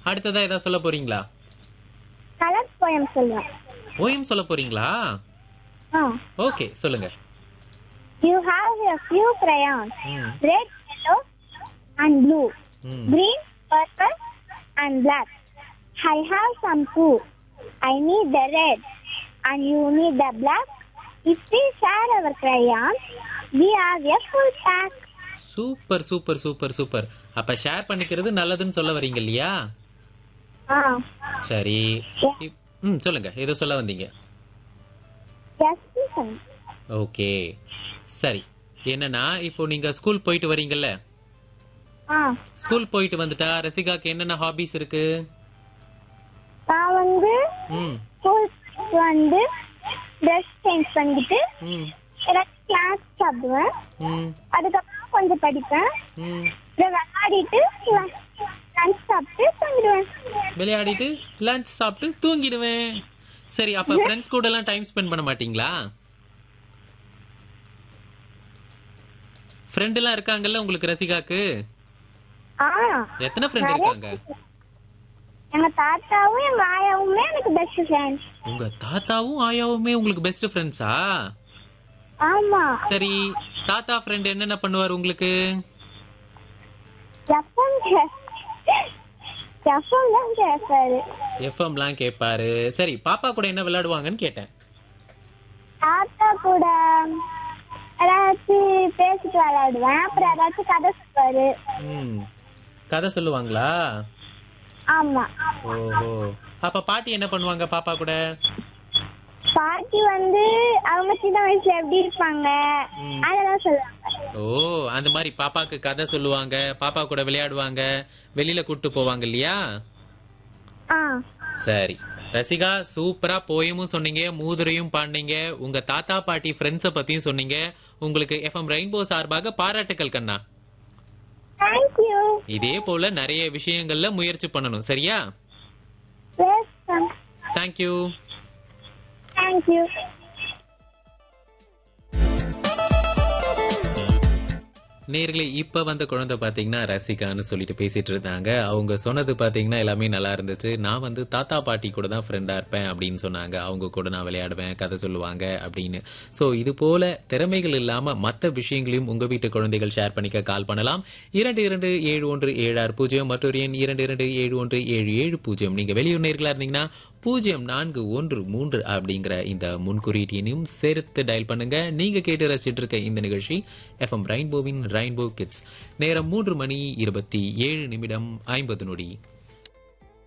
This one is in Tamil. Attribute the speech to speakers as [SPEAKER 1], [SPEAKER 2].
[SPEAKER 1] அடுத்ததா ஏதாவது சொல்ல போறீங்களா
[SPEAKER 2] கலர் போயம் சொல்லுவேன்
[SPEAKER 1] ஓயம் சொல்ல போறீங்களா
[SPEAKER 2] ஆ
[SPEAKER 1] ஓகே சொல்லுங்க
[SPEAKER 2] you have a few crayons
[SPEAKER 1] ம்,
[SPEAKER 2] red yellow and blue
[SPEAKER 1] ம்.
[SPEAKER 2] green purple and black i have some too i need the red and you need the black if we share our crayons we have a full pack
[SPEAKER 1] super super super super அப்ப ஷேர் பண்ணிக்கிறது நல்லதுன்னு சொல்ல வரீங்க இல்லையா
[SPEAKER 2] ஆ
[SPEAKER 1] சரி இப்- ம் சொல்லுங்க ஏதோ சொல்ல வந்தீங்க
[SPEAKER 2] yes listen.
[SPEAKER 1] ஓகே சரி என்னன்னா இப்போ நீங்க ஸ்கூல் போயிட்டு வரீங்கல்ல
[SPEAKER 2] ஆ
[SPEAKER 1] ஸ்கூல் போயிட்டு வந்துட்டா ரசிகாக்கு என்னென்ன ஹாபிஸ் இருக்கு
[SPEAKER 2] நான் வந்து
[SPEAKER 1] ம்
[SPEAKER 2] ஸ்கூல் வந்து ட்ரெஸ் சேஞ்ச் பண்ணிட்டு
[SPEAKER 1] ம்
[SPEAKER 2] ஏதாச்சும் கிளாஸ் சாப்பிடுவேன்
[SPEAKER 1] ம்
[SPEAKER 2] அதுக்கப்புறம் கொஞ்சம் படிப்பேன்
[SPEAKER 1] ம்
[SPEAKER 2] அப்புறம் விளையாடிட்டு லஞ்ச் சாப்பிட்டு தங்கிடுவேன்
[SPEAKER 1] விளையாடிட்டு லஞ்ச் சாப்பிட்டு தூங்கிடுவேன் சரி அப்ப ஃப்ரெண்ட்ஸ் கூட எல்லாம் டைம் ஸ்பெண்ட் பண்ண மாட்டீங்களா ஃப்ரெண்ட் எல்லாம் இருக்காங்கல்ல உங்களுக்கு ரசிகாக்கு
[SPEAKER 2] ஆ
[SPEAKER 1] எத்தனை ஃப்ரெண்ட் இருக்காங்க
[SPEAKER 2] எங்க தாத்தாவும் எங்க ஆயாவுமே எனக்கு பெஸ்ட் ஃப்ரெண்ட்ஸ்
[SPEAKER 1] உங்க தாத்தாவும் ஆயாவுமே உங்களுக்கு பெஸ்ட் ஃப்ரெண்ட்ஸா
[SPEAKER 2] ஆமா
[SPEAKER 1] சரி தாத்தா ஃப்ரெண்ட் என்னென்ன பண்ணுவார் உங்களுக்கு
[SPEAKER 2] ஜப்பம் ஜப்பம் தான் கேட்பாரு
[SPEAKER 1] எஃப்எம்லாம் கேட்பாரு சரி பாப்பா கூட என்ன விளையாடுவாங்கன்னு கேட்டேன்
[SPEAKER 2] தாத்தா கூட ஏதாச்சும் பேசிட்டு விளையாடுவேன் அப்புறம் ஏதாச்சும் கதை சொல்லுவாரு
[SPEAKER 1] ம் கதை சொல்லுவாங்களா
[SPEAKER 2] ஆமா
[SPEAKER 1] ஓஹோ அப்ப பாட்டி என்ன பண்ணுவாங்க பாப்பா கூட
[SPEAKER 2] பாட்டி வந்து அவங்க சின்ன வயசுல எப்படி இருப்பாங்க
[SPEAKER 1] ம்.
[SPEAKER 2] அதெல்லாம் சொல்லுவாங்க
[SPEAKER 1] ஓ அந்த மாதிரி பாப்பாக்கு கதை சொல்லுவாங்க பாப்பா கூட விளையாடுவாங்க வெளியில கூட்டு போவாங்க இல்லையா
[SPEAKER 2] ஆ
[SPEAKER 1] சரி ரசிகா சூப்பரா போயமும் சொன்னீங்க மூதுரையும் பாடினீங்க உங்க தாத்தா பாட்டி ஃப்ரெண்ட்ஸ பத்தியும் சொன்னீங்க உங்களுக்கு எஃப்எம் ரெயின்போ சார்பாக பாராட்டுக்கள் கண்ணா
[SPEAKER 2] தேங்க்யூ
[SPEAKER 1] இதே போல நிறைய விஷயங்கள்ல முயற்சி பண்ணணும் சரியா
[SPEAKER 2] வெல்கம்
[SPEAKER 1] தேங்க்யூ
[SPEAKER 2] தேங்க்யூ
[SPEAKER 1] நேர்களே இப்ப வந்த குழந்தை பாத்தீங்கன்னா ரசிகான்னு சொல்லிட்டு பேசிட்டு இருந்தாங்க அவங்க சொன்னது பாத்தீங்கன்னா எல்லாமே நல்லா இருந்துச்சு நான் வந்து தாத்தா பாட்டி கூட தான் ஃப்ரெண்டா இருப்பேன் அப்படின்னு சொன்னாங்க அவங்க கூட நான் விளையாடுவேன் கதை சொல்லுவாங்க அப்படின்னு சோ இது போல திறமைகள் இல்லாம மற்ற விஷயங்களையும் உங்க வீட்டு குழந்தைகள் ஷேர் பண்ணிக்க கால் பண்ணலாம் இரண்டு இரண்டு ஏழு ஒன்று ஏழு ஆறு பூஜ்ஜியம் மற்றொரு எண் இரண்டு இரண்டு ஏழு ஒன்று ஏழு ஏழு பூஜ்ஜியம் நீங்க வெளியூர் நேர்களா இருந்தீங்கன்னா பூஜ்ஜியம் நான்கு ஒன்று மூன்று அப்படிங்கிற இந்த முன்குறியீட்டையும் சேர்த்து டயல் பண்ணுங்க நீங்க கேட்டு ரசிச்சிட்டு இருக்க இந்த நிகழ்ச்சி எஃப்எம் ரெயின்போவின் ரெயின்போ கிட்ஸ் நேரம் மூன்று மணி இருபத்தி ஏழு நிமிடம் ஐம்பது நொடி